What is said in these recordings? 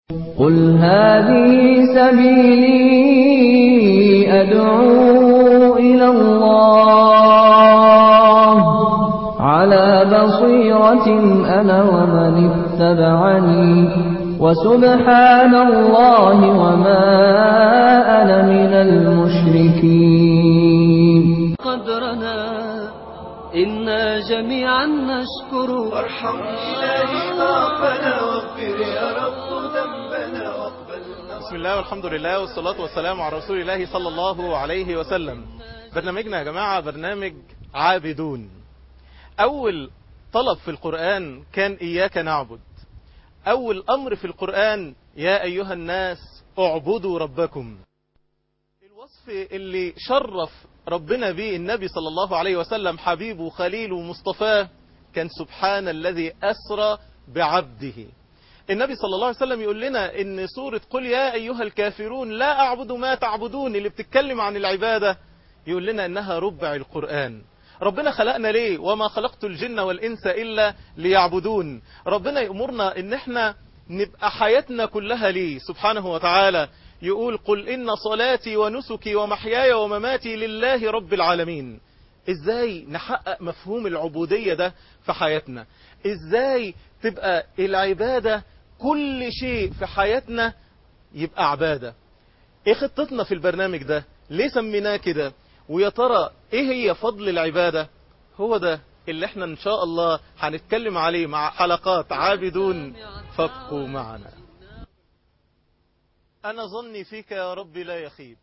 قل هذه سبيلي أدعو إلى الله على بصيرة أنا ومن اتبعني وسبحان الله وما أنا من المشركين قدرنا إنا جميعا نشكر وارحم إلهي ضعفنا واغفر يا رب ذنبنا واقبلنا بسم الله والحمد لله والصلاة والسلام على رسول الله صلى الله عليه وسلم برنامجنا يا جماعة برنامج عابدون أول طلب في القرآن كان إياك نعبد أول أمر في القرآن يا أيها الناس اعبدوا ربكم الوصف اللي شرف ربنا به النبي صلى الله عليه وسلم حبيبه خليله مصطفاه كان سبحان الذي أسرى بعبده النبي صلى الله عليه وسلم يقول لنا ان سورة قل يا أيها الكافرون لا أعبد ما تعبدون اللي بتتكلم عن العبادة يقول لنا انها ربع القرآن ربنا خلقنا ليه وما خلقت الجن والإنس إلا ليعبدون ربنا يأمرنا ان احنا نبقى حياتنا كلها ليه سبحانه وتعالى يقول قل إن صلاتي ونسكي ومحياي ومماتي لله رب العالمين ازاي نحقق مفهوم العبودية ده في حياتنا ازاي تبقى العبادة كل شيء في حياتنا يبقى عبادة ايه خطتنا في البرنامج ده ليه سميناه كده ويا ترى ايه هي فضل العبادة هو ده اللي احنا ان شاء الله هنتكلم عليه مع حلقات عابدون فابقوا معنا انا ظني فيك يا رب لا يخيب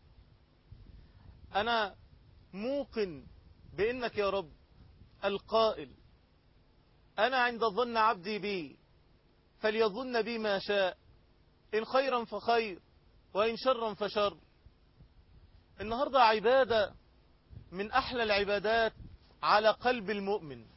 انا موقن بانك يا رب القائل انا عند ظن عبدي بي فليظن بي ما شاء إن خيرا فخير وإن شرا فشر النهاردة عبادة من أحلى العبادات على قلب المؤمن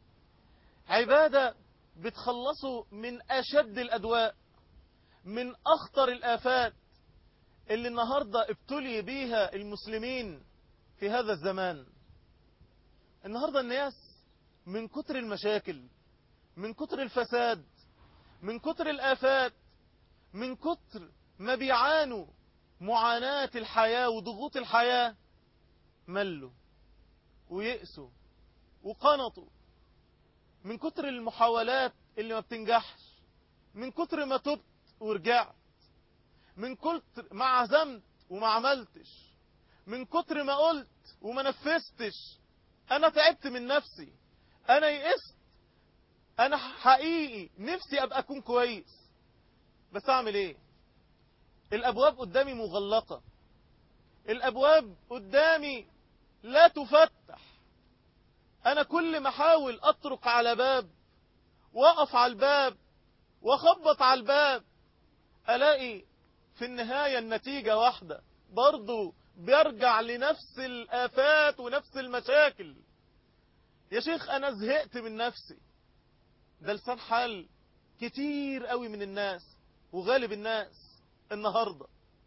عبادة بتخلصه من أشد الأدواء من أخطر الآفات اللي النهاردة ابتلي بيها المسلمين في هذا الزمان النهاردة الناس من كتر المشاكل من كتر الفساد من كتر الآفات من كتر ما بيعانوا معاناة الحياة وضغوط الحياة ملوا ويأسوا وقنطوا من كتر المحاولات اللي ما بتنجحش من كتر ما تبت ورجعت من كتر ما عزمت وما عملتش من كتر ما قلت وما نفذتش انا تعبت من نفسي انا يئست انا حقيقي نفسي ابقى اكون كويس بس اعمل ايه الابواب قدامي مغلقة الابواب قدامي لا تفتح انا كل ما احاول اطرق على باب واقف على الباب واخبط على الباب الاقي في النهاية النتيجة واحدة برضو بيرجع لنفس الافات ونفس المشاكل يا شيخ انا زهقت من نفسي ده لسان حال كتير قوي من الناس وغالب الناس النهاردة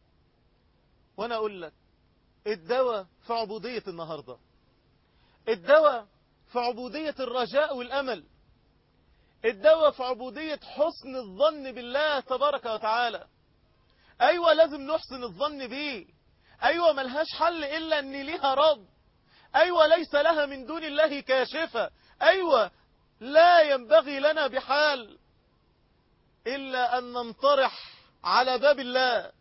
وانا اقول لك الدواء في عبودية النهاردة الدواء في عبودية الرجاء والامل الدواء في عبودية حسن الظن بالله تبارك وتعالى ايوة لازم نحسن الظن بيه ايوة ملهاش حل الا ان ليها رب ايوة ليس لها من دون الله كاشفة ايوة لا ينبغي لنا بحال إلا أن ننطرح على باب الله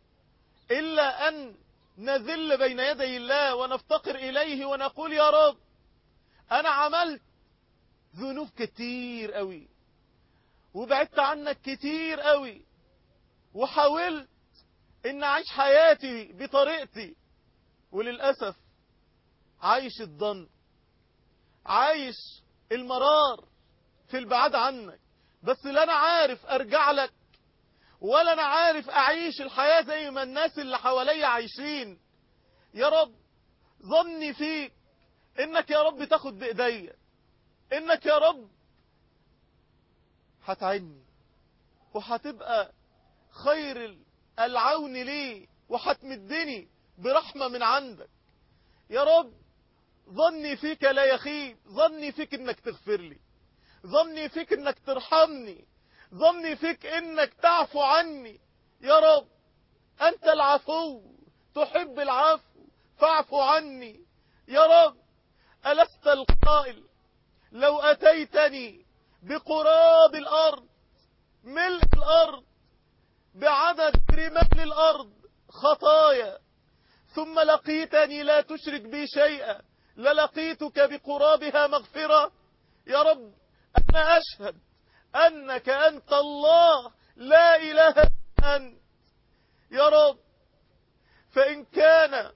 إلا أن نذل بين يدي الله ونفتقر إليه ونقول يا رب أنا عملت ذنوب كتير قوي وبعدت عنك كتير قوي وحاولت ان اعيش حياتي بطريقتي وللأسف عايش الضن عايش المرار في البعاد عنك بس لا انا عارف ارجع لك ولا انا عارف اعيش الحياة زي ما الناس اللي حواليا عايشين يا رب ظني فيك انك يا رب تاخد بايديا انك يا رب هتعني وهتبقى خير العون لي وهتمدني برحمة من عندك يا رب ظني فيك لا يخيب ظني فيك انك تغفر لي ظني فيك انك ترحمني ظني فيك انك تعفو عني يا رب انت العفو تحب العفو فاعفو عني يا رب ألست القائل لو أتيتني بقراب الأرض ملء الأرض بعدد رمال الأرض خطايا ثم لقيتني لا تشرك بي شيئا للقيتك بقرابها مغفرة يا رب أنا أشهد أنك أنت الله لا إله إلا أنت يا رب فإن كان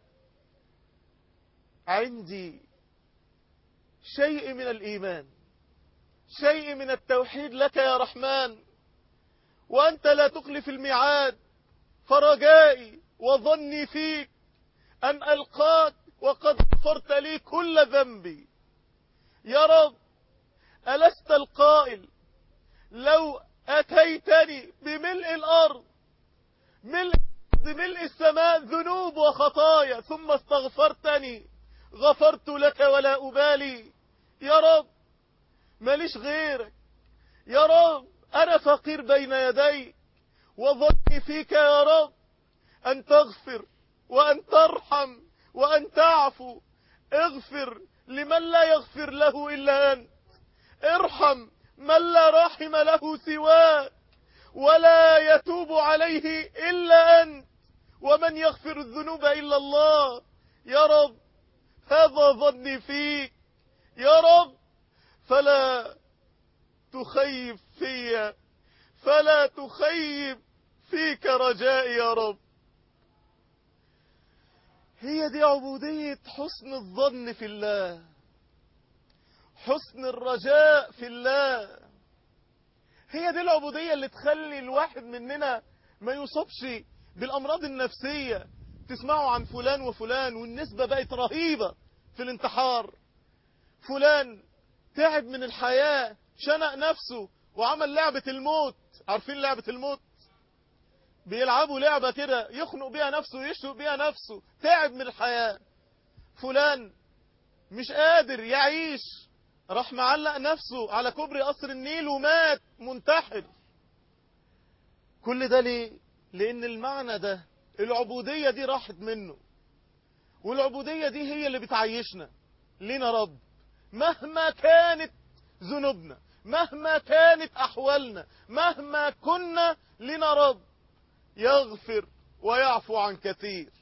عندي شيء من الإيمان شيء من التوحيد لك يا رحمن وأنت لا تخلف الميعاد فرجائي وظني فيك أن ألقاك وقد غفرت لي كل ذنبي يا رب ألست القائل لو أتيتني بملء الأرض ملء بملء السماء ذنوب وخطايا ثم استغفرتني غفرت لك ولا أبالي يا رب ماليش غيرك يا رب أنا فقير بين يديك وظني فيك يا رب أن تغفر وأن ترحم وأن تعفو اغفر لمن لا يغفر له إلا أنت ارحم من لا راحم له سواك ولا يتوب عليه إلا أنت ومن يغفر الذنوب إلا الله يا رب هذا ظني فيك يا رب فلا تخيب في فلا تخيب فيك رجائي يا رب هي دي عبودية حسن الظن في الله حسن الرجاء في الله هي دي العبودية اللي تخلي الواحد مننا ما يصابش بالأمراض النفسية تسمعوا عن فلان وفلان والنسبة بقت رهيبة في الانتحار فلان تعب من الحياة شنق نفسه وعمل لعبة الموت عارفين لعبة الموت بيلعبوا لعبة كده يخنق بيها نفسه ويشنق بيها نفسه تعب من الحياة فلان مش قادر يعيش راح معلق نفسه على كوبري قصر النيل ومات منتحر كل ده ليه لان المعنى ده العبودية دي راحت منه والعبودية دي هي اللي بتعيشنا لينا رب مهما كانت ذنوبنا مهما كانت أحوالنا مهما كنا لنا رب يغفر ويعفو عن كثير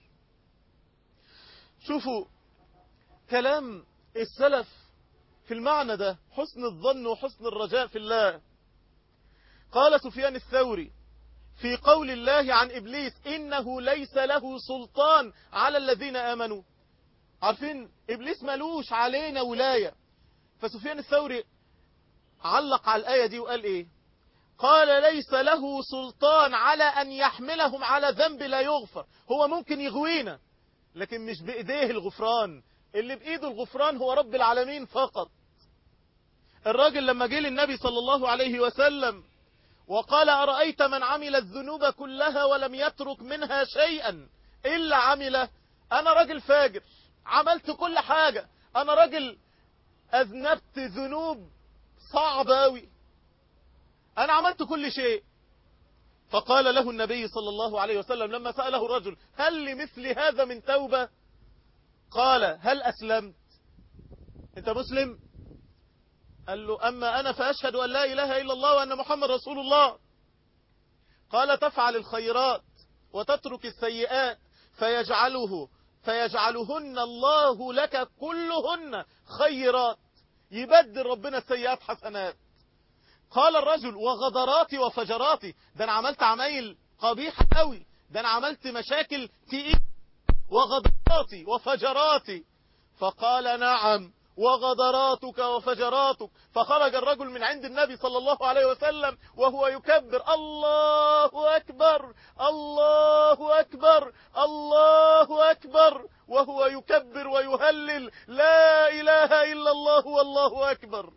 شوفوا كلام السلف في المعنى ده حسن الظن وحسن الرجاء في الله قال سفيان الثوري في قول الله عن إبليس إنه ليس له سلطان على الذين آمنوا عارفين إبليس ملوش علينا ولاية فسفيان الثوري علق على الآية دي وقال إيه قال ليس له سلطان على أن يحملهم على ذنب لا يغفر هو ممكن يغوينا لكن مش بإيديه الغفران اللي بإيده الغفران هو رب العالمين فقط الراجل لما جه للنبي صلى الله عليه وسلم وقال أرأيت من عمل الذنوب كلها ولم يترك منها شيئا إلا عمله أنا راجل فاجر عملت كل حاجة أنا راجل أذنبت ذنوب صعبة أوي أنا عملت كل شيء فقال له النبي صلى الله عليه وسلم لما سأله الرجل هل لمثل هذا من توبة قال هل أسلمت أنت مسلم قال له أما أنا فأشهد أن لا إله إلا الله وأن محمد رسول الله قال تفعل الخيرات وتترك السيئات فيجعله فيجعلهن الله لك كلهن خيرات يبدل ربنا السيئات حسنات قال الرجل وغدراتي وفجراتي ده انا عملت عمايل قبيحة قوي ده انا عملت مشاكل تقيل وغدراتي وفجراتي فقال نعم وغدراتك وفجراتك فخرج الرجل من عند النبي صلى الله عليه وسلم وهو يكبر الله أكبر الله أكبر الله أكبر وهو يكبر ويهلل لا إله إلا الله والله أكبر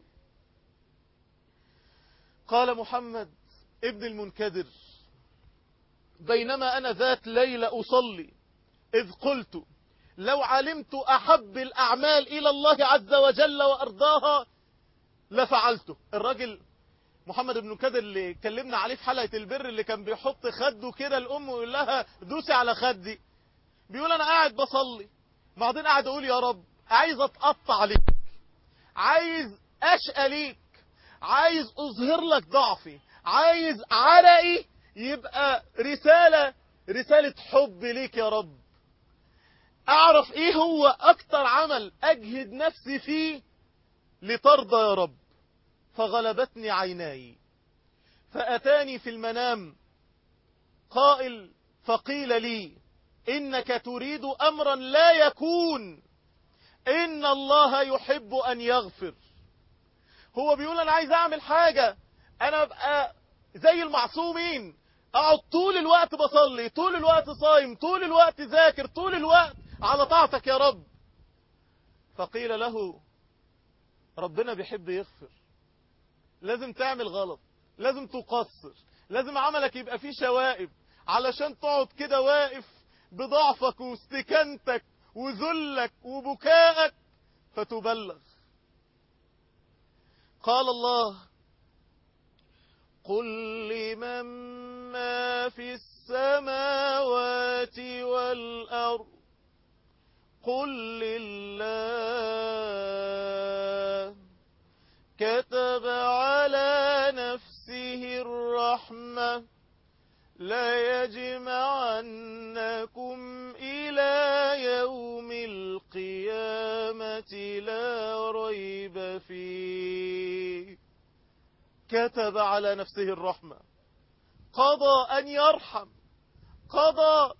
قال محمد ابن المنكدر بينما أنا ذات ليلة أصلي إذ قلت لو علمت أحب الأعمال إلى الله عز وجل وأرضاها لفعلته الراجل محمد بن كادر اللي اتكلمنا عليه في حلقة البر اللي كان بيحط خده كده الأم ويقول لها دوسي على خدي بيقول أنا قاعد بصلي بعدين قاعد أقول يا رب عايز أتقطع ليك عايز أشقى ليك عايز أظهر لك ضعفي عايز عرقي يبقى رسالة رسالة حب ليك يا رب أعرف إيه هو أكتر عمل أجهد نفسي فيه لترضى يا رب فغلبتني عيناي فأتاني في المنام قائل فقيل لي إنك تريد أمرا لا يكون إن الله يحب أن يغفر هو بيقول أنا عايز أعمل حاجة أنا أبقى زي المعصومين أقعد طول الوقت بصلي طول الوقت صايم طول الوقت ذاكر طول الوقت على طاعتك يا رب فقيل له ربنا بيحب يغفر لازم تعمل غلط لازم تقصر لازم عملك يبقى فيه شوائب علشان تقعد كده واقف بضعفك واستكانتك وذلك وبكائك فتبلغ قال الله قل لمن ما في السماوات والأرض قل لله كتب على نفسه الرحمة ليجمعنكم إلى يوم القيامة لا ريب فيه كتب على نفسه الرحمة قضى أن يرحم قضى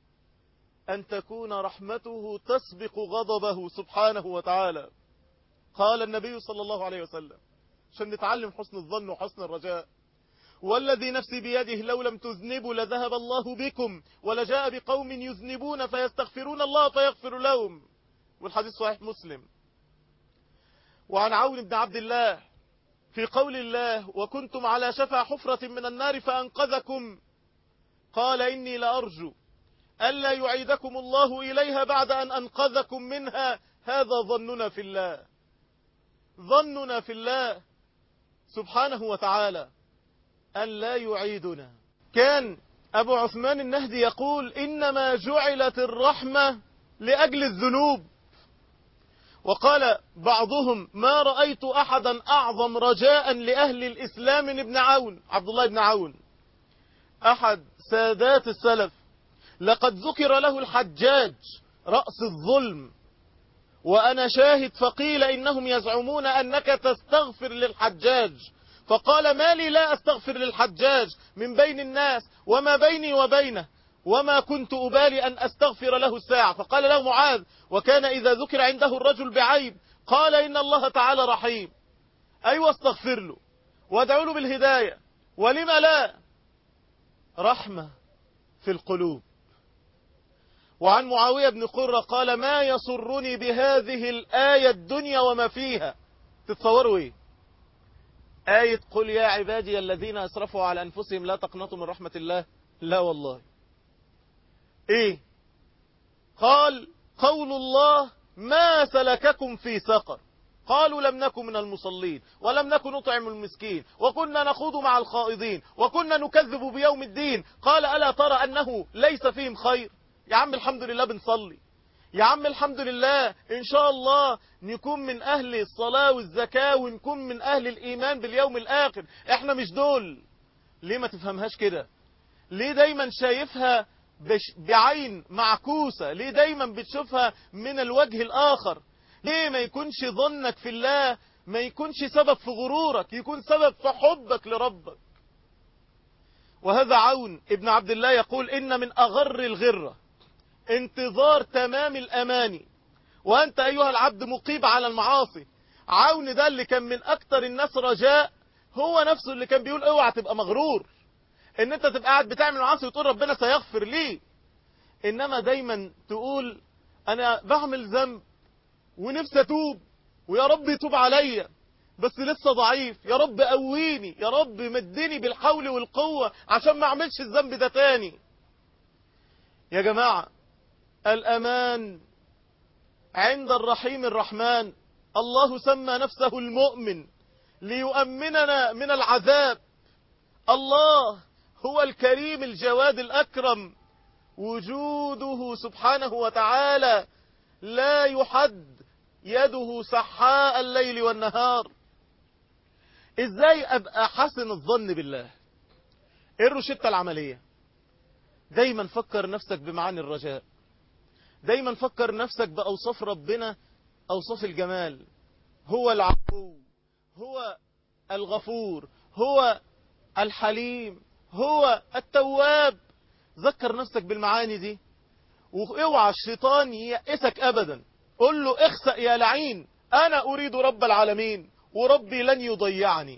أن تكون رحمته تسبق غضبه سبحانه وتعالى قال النبي صلى الله عليه وسلم عشان نتعلم حسن الظن وحسن الرجاء والذي نفسي بيده لو لم تذنبوا لذهب الله بكم ولجاء بقوم يذنبون فيستغفرون الله فيغفر لهم والحديث صحيح مسلم وعن عون بن عبد الله في قول الله وكنتم على شفا حفرة من النار فأنقذكم قال إني لأرجو ألا يعيدكم الله إليها بعد أن أنقذكم منها هذا ظننا في الله ظننا في الله سبحانه وتعالى أن لا يعيدنا كان أبو عثمان النهدي يقول إنما جعلت الرحمة لأجل الذنوب وقال بعضهم ما رأيت أحدا أعظم رجاء لأهل الإسلام من ابن عون عبد الله بن عون أحد سادات السلف لقد ذكر له الحجاج رأس الظلم وأنا شاهد فقيل إنهم يزعمون أنك تستغفر للحجاج فقال ما لي لا أستغفر للحجاج من بين الناس وما بيني وبينه وما كنت أبالي أن أستغفر له الساعة فقال له معاذ وكان إذا ذكر عنده الرجل بعيب قال إن الله تعالى رحيم أيوة استغفر له وادعوا له بالهداية ولم لا رحمة في القلوب وعن معاوية بن قرة قال ما يسرني بهذه الآية الدنيا وما فيها تتصوروا ايه آية قل يا عبادي الذين أسرفوا على أنفسهم لا تقنطوا من رحمة الله لا والله ايه قال قول الله ما سلككم في سقر قالوا لم نكن من المصلين ولم نكن نطعم المسكين وكنا نخوض مع الخائضين وكنا نكذب بيوم الدين قال ألا ترى أنه ليس فيهم خير يا عم الحمد لله بنصلي يا عم الحمد لله إن شاء الله نكون من أهل الصلاة والزكاة ونكون من أهل الإيمان باليوم الآخر احنا مش دول ليه ما تفهمهاش كده ليه دايما شايفها بش بعين معكوسة ليه دايما بتشوفها من الوجه الآخر ليه ما يكونش ظنك في الله ما يكونش سبب في غرورك يكون سبب في حبك لربك وهذا عون ابن عبد الله يقول إن من أغر الغرة انتظار تمام الأماني وأنت أيها العبد مقيب على المعاصي عون ده اللي كان من أكتر الناس رجاء هو نفسه اللي كان بيقول اوعى تبقى مغرور ان انت تبقى قاعد بتعمل معاصي وتقول ربنا سيغفر لي انما دايما تقول انا بعمل ذنب ونفسي اتوب ويا رب يتوب عليا بس لسه ضعيف يا رب قويني يا رب مدني بالحول والقوة عشان ما اعملش الذنب ده تاني يا جماعة الأمان عند الرحيم الرحمن الله سمى نفسه المؤمن ليؤمننا من العذاب الله هو الكريم الجواد الأكرم وجوده سبحانه وتعالى لا يحد يده سحاء الليل والنهار ازاي ابقى حسن الظن بالله ايه الروشتة العملية دايما فكر نفسك بمعاني الرجاء دايما فكر نفسك بأوصاف ربنا أوصاف الجمال هو العفو هو الغفور هو الحليم هو التواب ذكر نفسك بالمعاني دي واوعى الشيطان ييأسك أبدا قل له اخسأ يا لعين أنا أريد رب العالمين وربي لن يضيعني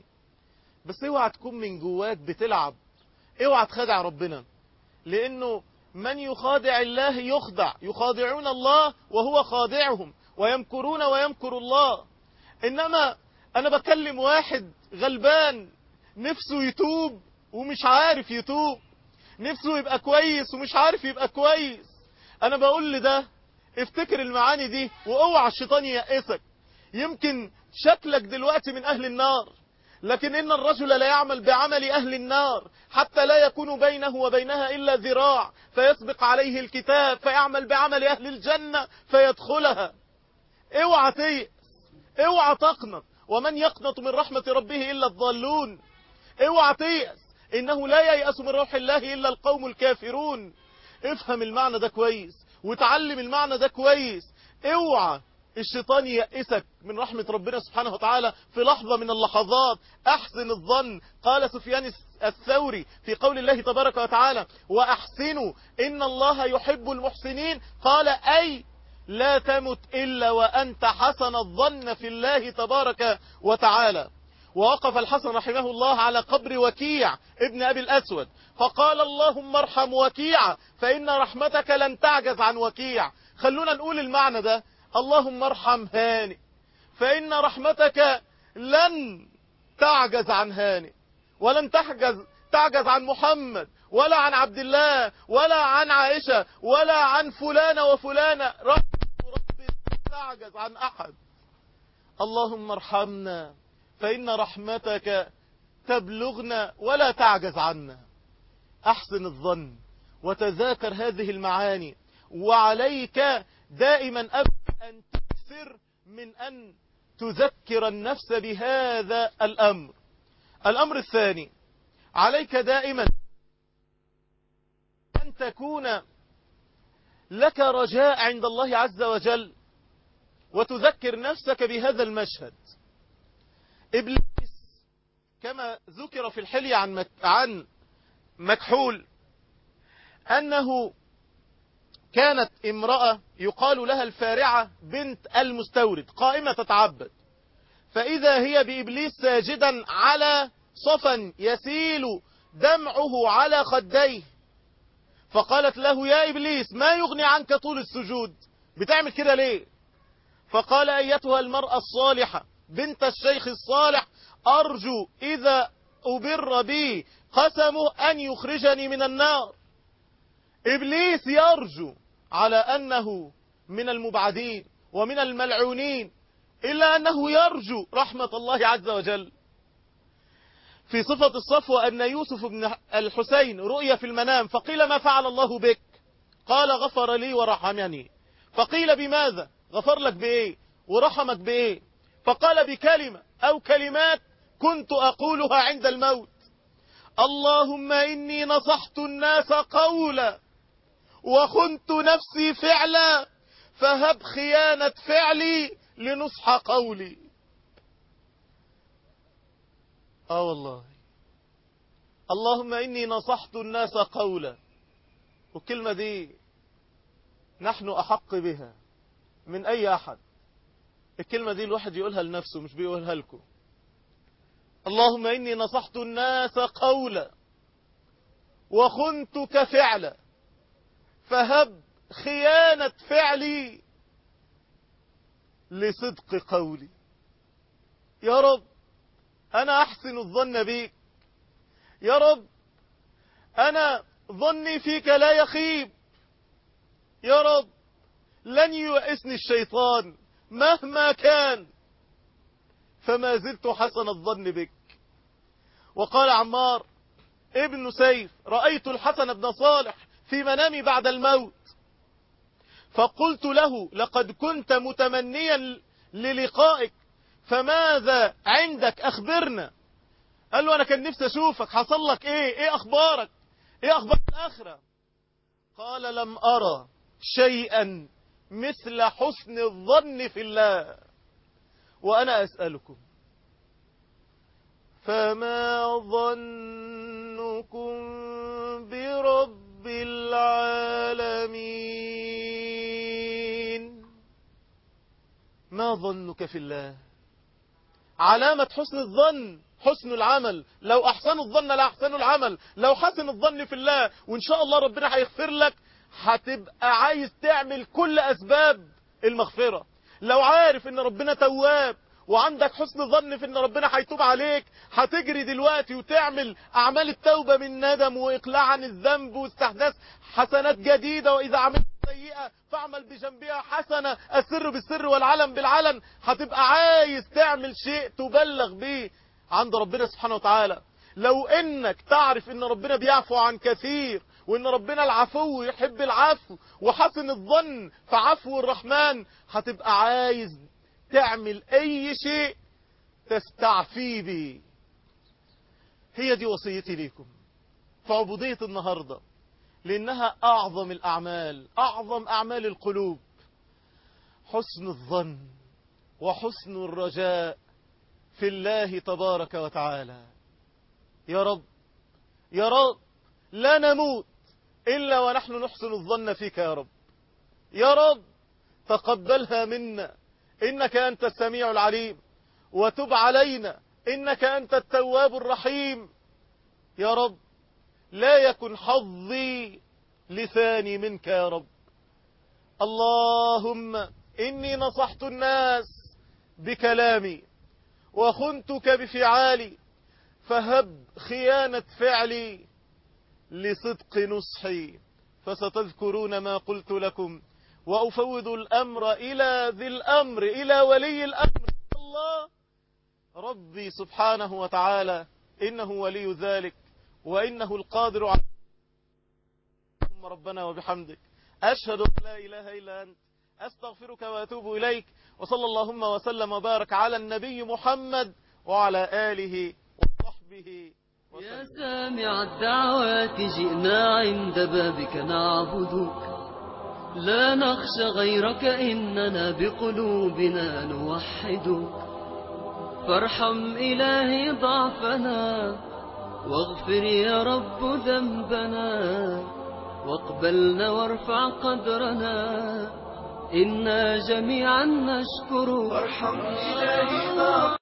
بس اوعى تكون من جواك بتلعب اوعى تخدع ربنا لأنه من يخادع الله يخدع يخادعون الله وهو خادعهم ويمكرون ويمكر الله إنما أنا بكلم واحد غلبان نفسه يتوب ومش عارف يتوب نفسه يبقى كويس ومش عارف يبقى كويس أنا بقول لده افتكر المعاني دي واوعى الشيطان ييأسك يمكن شكلك دلوقتي من أهل النار لكن إن الرجل لا يعمل بعمل أهل النار حتى لا يكون بينه وبينها إلا ذراع فيسبق عليه الكتاب فيعمل بعمل أهل الجنة فيدخلها اوعى تيأس اوعى تقنط ومن يقنط من رحمة ربه إلا الضالون اوعى تيأس إنه لا ييأس من روح الله إلا القوم الكافرون افهم المعنى ده كويس وتعلم المعنى ده كويس اوعى الشيطان ييأسك من رحمة ربنا سبحانه وتعالى في لحظة من اللحظات أحسن الظن قال سفيان الثوري في قول الله تبارك وتعالى وأحسنوا إن الله يحب المحسنين قال أي لا تمت إلا وأنت حسن الظن في الله تبارك وتعالى ووقف الحسن رحمه الله على قبر وكيع ابن أبي الأسود فقال اللهم ارحم وكيع فإن رحمتك لن تعجز عن وكيع خلونا نقول المعنى ده اللهم ارحم هانئ فإن رحمتك لن تعجز عن هانئ ولن تحجز تعجز عن محمد ولا عن عبد الله ولا عن عائشة ولا عن فلان وفلانة رحمة ربي لا تعجز عن أحد اللهم ارحمنا فإن رحمتك تبلغنا ولا تعجز عنا أحسن الظن وتذاكر هذه المعاني وعليك دائما أبدا أن تكثر من أن تذكر النفس بهذا الأمر الأمر الثاني عليك دائما أن تكون لك رجاء عند الله عز وجل وتذكر نفسك بهذا المشهد إبليس كما ذكر في الحلية عن مك عن مكحول أنه كانت امرأة يقال لها الفارعة بنت المستورد قائمة تتعبد فإذا هي بإبليس ساجدا على صفا يسيل دمعه على خديه فقالت له يا إبليس ما يغني عنك طول السجود بتعمل كده ليه فقال أيتها المرأة الصالحة بنت الشيخ الصالح أرجو إذا أبر بي قسمه أن يخرجني من النار إبليس يرجو على أنه من المبعدين ومن الملعونين إلا أنه يرجو رحمة الله عز وجل في صفة الصفوة أن يوسف بن الحسين رؤيا في المنام فقيل ما فعل الله بك قال غفر لي ورحمني فقيل بماذا غفر لك بإيه ورحمك بإيه فقال بكلمة أو كلمات كنت أقولها عند الموت اللهم إني نصحت الناس قولا وخنت نفسي فعلا فهب خيانة فعلي لنصح قولي آه والله اللهم إني نصحت الناس قولا والكلمة دي نحن أحق بها من أي أحد الكلمة دي الواحد يقولها لنفسه مش بيقولها لكم اللهم إني نصحت الناس قولا وخنتك فعلا فهب خيانة فعلي لصدق قولي يا رب أنا أحسن الظن بيك يا رب أنا ظني فيك لا يخيب يا رب لن يؤسني الشيطان مهما كان فما زلت حسن الظن بك وقال عمار ابن سيف رأيت الحسن بن صالح في منامي بعد الموت فقلت له لقد كنت متمنيا للقائك فماذا عندك أخبرنا قال له أنا كان نفسي أشوفك حصل لك إيه إيه أخبارك إيه أخبار الآخرة قال لم أرى شيئا مثل حسن الظن في الله وأنا أسألكم فما ظنكم برب العالمين ما ظنك في الله علامة حسن الظن حسن العمل لو أحسنوا الظن لا أحسنوا العمل لو حسن الظن في الله وإن شاء الله ربنا هيغفر لك هتبقى عايز تعمل كل أسباب المغفرة لو عارف إن ربنا تواب وعندك حسن ظن في ان ربنا هيتوب عليك هتجري دلوقتي وتعمل اعمال التوبة من ندم واقلاع عن الذنب واستحداث حسنات جديدة واذا عملت سيئة فاعمل بجنبها حسنة السر بالسر والعلم بالعلن هتبقى عايز تعمل شيء تبلغ بيه عند ربنا سبحانه وتعالى لو انك تعرف ان ربنا بيعفو عن كثير وان ربنا العفو يحب العفو وحسن الظن في عفو الرحمن هتبقى عايز تعمل اي شيء تستعفي به هي دي وصيتي ليكم في عبودية النهاردة لانها اعظم الاعمال اعظم اعمال القلوب حسن الظن وحسن الرجاء في الله تبارك وتعالى يا رب يا رب لا نموت إلا ونحن نحسن الظن فيك يا رب يا رب تقبلها منا إنك أنت السميع العليم وتب علينا إنك أنت التواب الرحيم يا رب لا يكن حظي لثاني منك يا رب اللهم إني نصحت الناس بكلامي وخنتك بفعالي فهب خيانة فعلي لصدق نصحي فستذكرون ما قلت لكم وأفوض الأمر إلى ذي الأمر إلى ولي الأمر الله ربي سبحانه وتعالى إنه ولي ذلك وإنه القادر على اللهم ربنا وبحمدك أشهد أن لا إله إلا أنت أستغفرك وأتوب إليك وصلى اللهم وسلم وبارك على النبي محمد وعلى آله وصحبه يا سامع الدعوات جئنا عند بابك نعبدك لا نخشى غيرك إننا بقلوبنا نوحدك فارحم إلهي ضعفنا واغفر يا رب ذنبنا واقبلنا وارفع قدرنا إنا جميعا نشكرك وارحم إلهي ضعفنا